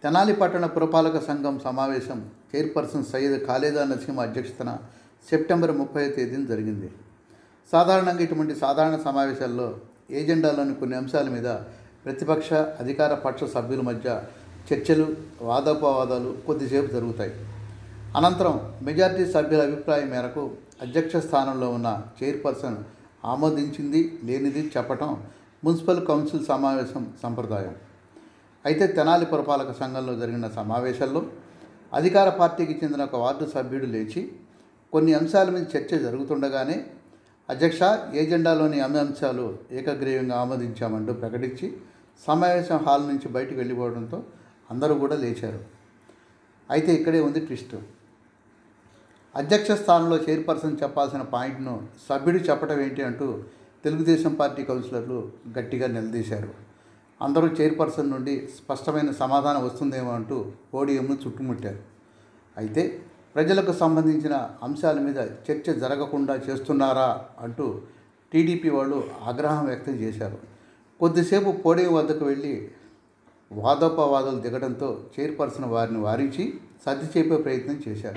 తెనాలి పట్టణ పురపాలక సంఘం సమావేశం చైర్పర్సన్ సయ్యద్ ఖాళీదా నసీం అధ్యక్షతన సెప్టెంబర్ ముప్పై తేదీన జరిగింది సాధారణంగా ఇటువంటి సాధారణ సమావేశాల్లో ఏజెండాలోని కొన్ని అంశాల మీద ప్రతిపక్ష అధికార పక్ష సభ్యుల మధ్య చర్చలు వాదోపవాదాలు కొద్దిసేపు జరుగుతాయి అనంతరం మెజార్టీ సభ్యుల అభిప్రాయం మేరకు అధ్యక్ష స్థానంలో ఉన్న చైర్పర్సన్ ఆమోదించింది లేనిది చెప్పటం మున్సిపల్ కౌన్సిల్ సమావేశం సంప్రదాయం అయితే తెనాలి పురపాలక సంఘంలో జరిగిన సమావేశంలో అధికార పార్టీకి చెందిన ఒక వార్డు సభ్యుడు లేచి కొన్ని అంశాల మీద చర్చ జరుగుతుండగానే అధ్యక్ష ఏజెండాలోని అన్ని అంశాలు ఏకగ్రీవంగా ఆమోదించామంటూ ప్రకటించి సమావేశం హాల్ నుంచి బయటకు వెళ్ళిపోవడంతో అందరూ కూడా లేచారు అయితే ఇక్కడే ఉంది ట్విస్ట్ అధ్యక్ష స్థానంలో చైర్పర్సన్ చెప్పాల్సిన పాయింట్ను సభ్యుడు చెప్పడం ఏంటి అంటూ తెలుగుదేశం పార్టీ కౌన్సిలర్లు గట్టిగా నిలదీశారు అందరూ చైర్పర్సన్ నుండి స్పష్టమైన సమాధానం వస్తుందేమో అంటూ పోడియంను చుట్టుముట్టారు అయితే ప్రజలకు సంబంధించిన అంశాల మీద చర్చ జరగకుండా చేస్తున్నారా అంటూ టీడీపీ వాళ్ళు ఆగ్రహం వ్యక్తం చేశారు కొద్దిసేపు పోడియం వద్దకు వెళ్ళి వాదోపవాదాలు దిగడంతో చైర్పర్సన్ వారిని వారించి సర్ది చెప్పే ప్రయత్నం చేశారు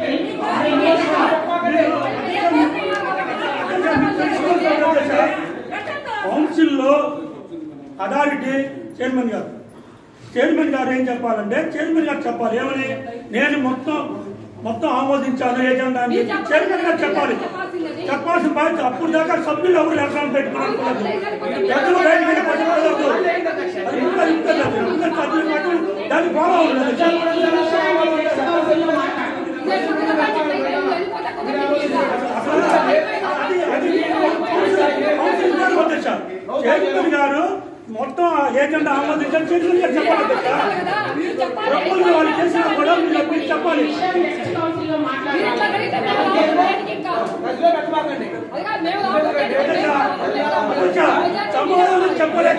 కౌన్సిల్లో అథారిటీ చైర్మన్ గారు చైర్మన్ గారు ఏం చెప్పాలంటే చైర్మన్ గారు చెప్పాలి ఏమని నేను మొత్తం మొత్తం ఆమోదించాను ఏజెండా అని చెప్పి చైర్మన్ గారు చెప్పాలి చెప్పాల్సిన బాధ్యత అప్పుడు దాకా సభ్యులు ఎవరు లక్షణం పెట్టుకున్నారు పెద్దలు బయటకు వెళ్ళి పట్టుకోలేదు అది ఇంకా ఇంకా లేదు. ఇంకా సభ్యులు మాత్రం దాన్ని ఫాలో అవ్వలేదు అది అది కౌన్సిల్ గారు అధ్యక్ష చైర్మన్ గారు మొత్తం ఏజెండా ఆమోదించాలి చైర్మన్ గారు చెప్పాలి అధ్యక్ష తప్పులు వాళ్ళు చేసినా కూడా మీరు మీరు చెప్పాలి అధ్యక్ష సమాధానం చెప్పలేక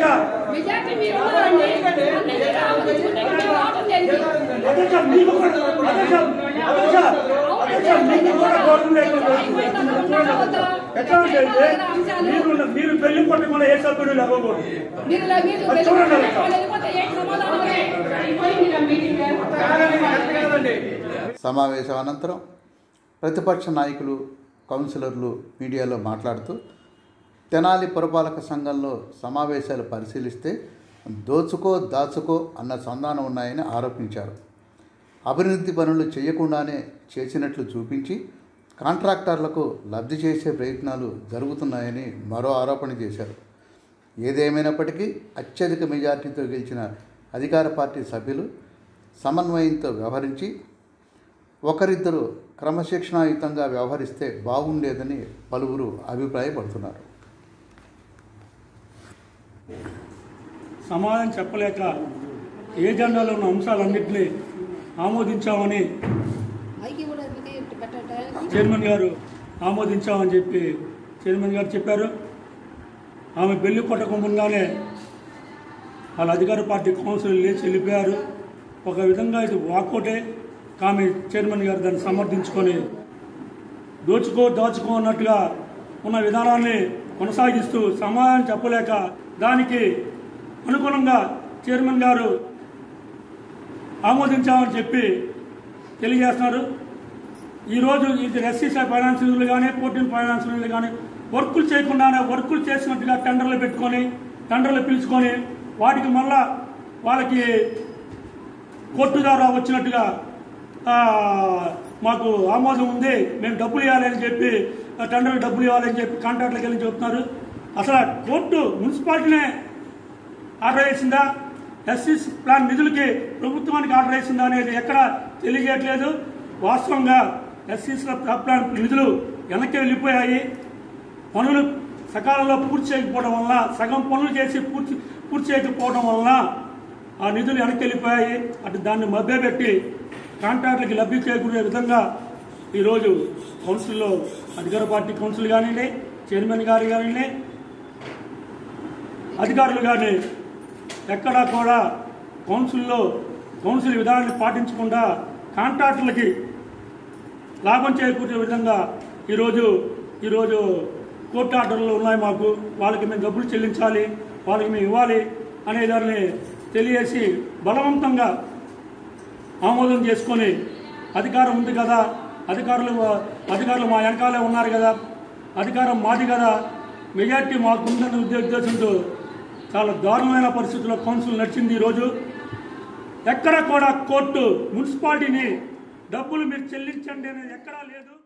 అధ్యక్ష మీకు కూడా అధ్యక్ష అధ్యక్ష అధ్యక్ష మీకు కూడా గౌరవం లేకుండా ఎట్లా అంటే మీరు మీరు పెళ్లి పట్టకుండా ఏ సభ్యుడు లేకపోతే సమావేశం అనంతరం ప్రతిపక్ష నాయకులు కౌన్సిలర్లు మీడియాలో మాట్లాడుతూ తెనాలి పురపాలక సంఘంలో సమావేశాలు పరిశీలిస్తే దోచుకో దాచుకో అన్న సంధానం ఉన్నాయని ఆరోపించారు అభివృద్ధి పనులు చేయకుండానే చేసినట్లు చూపించి కాంట్రాక్టర్లకు లబ్ధి చేసే ప్రయత్నాలు జరుగుతున్నాయని మరో ఆరోపణ చేశారు ఏదేమైనప్పటికీ అత్యధిక మెజార్టీతో గెలిచిన అధికార పార్టీ సభ్యులు సమన్వయంతో వ్యవహరించి ఒకరిద్దరు క్రమశిక్షణాయుతంగా వ్యవహరిస్తే బాగుండేదని పలువురు అభిప్రాయపడుతున్నారు సమాధానం చెప్పలేక ఏజెండాలో ఉన్న అంశాలన్నింటినీ ఆమోదించామని చైర్మన్ గారు ఆమోదించామని చెప్పి చైర్మన్ గారు చెప్పారు ఆమె బెల్లి కొట్టకుండానే వాళ్ళ అధికార పార్టీ కౌన్సిల్ లేచి వెళ్ళిపోయారు ఒక విధంగా ఇది వాకౌటే ఆమె చైర్మన్ గారు దాన్ని సమర్థించుకొని దోచుకో దాచుకో అన్నట్టుగా ఉన్న విధానాన్ని కొనసాగిస్తూ సమాధానం చెప్పలేక దానికి అనుగుణంగా చైర్మన్ గారు ఆమోదించామని చెప్పి తెలియజేస్తున్నారు ఈరోజు ఇది ఎస్సీసీ ఫైనాన్స్ నిధులు కానీ ఫోర్టీన్ ఫైనాన్స్ నిధులు కానీ వర్కులు చేయకుండానే వర్కులు చేసినట్టుగా టెండర్లు పెట్టుకొని టెండర్లు పిలుచుకొని వాటికి మళ్ళా వాళ్ళకి కోర్టు ద్వారా వచ్చినట్టుగా ఆ, మాకు ఆమోదం ఉంది మేము డబ్బులు ఇవ్వాలని చెప్పి ఆ టెండర్ డబ్బులు ఇవ్వాలని చెప్పి కాంట్రాక్ట్లకు వెళ్ళి చెప్తున్నారు అసలు ఆ కోర్టు మున్సిపాలిటీనే ఆర్డర్ చేసిందా ఎస్సీ ప్లాన్ నిధులకి ప్రభుత్వానికి ఆర్డర్ చేసిందా అనేది ఎక్కడ తెలియజేయట్లేదు వాస్తవంగా ఎస్సీ ప్లాన్ నిధులు వెనక్కి వెళ్ళిపోయాయి పనులు సకాలంలో పూర్తి చేయకపోవడం వలన సగం పనులు చేసి పూర్తి పూర్తి చేయకపోవడం వలన ఆ నిధులు వెనక్కి వెళ్ళిపోయాయి అటు దాన్ని మభ్యపెట్టి కాంట్రాక్టులకి లబ్ధి చేకూరే విధంగా ఈరోజు కౌన్సిల్లో అధికార పార్టీ కౌన్సిల్ కానివ్వండి చైర్మన్ గారు కానివ్వండి అధికారులు కానీ ఎక్కడా కూడా కౌన్సిల్లో కౌన్సిల్ విధానాన్ని పాటించకుండా కాంట్రాక్టులకి లాభం చేకూర్చే విధంగా ఈరోజు ఈరోజు కోర్టు ఆర్డర్లు ఉన్నాయి మాకు వాళ్ళకి మేము డబ్బులు చెల్లించాలి వాళ్ళకి మేము ఇవ్వాలి అనే దాన్ని తెలియజేసి బలవంతంగా ఆమోదం చేసుకొని అధికారం ఉంది కదా అధికారులు అధికారులు మా వెనకాలే ఉన్నారు కదా అధికారం మాది కదా మెజార్టీ మాకు ఉందన్న ఉద్దే- ఉద్దేశంతో చాలా దారుణమైన పరిస్థితుల్లో కౌన్సిల్ నడిచింది ఈరోజు ఎక్కడ కూడా కోర్టు మున్సిపాలిటీని డబ్బులు మీరు చెల్లించండి అనేది ఎక్కడా లేదు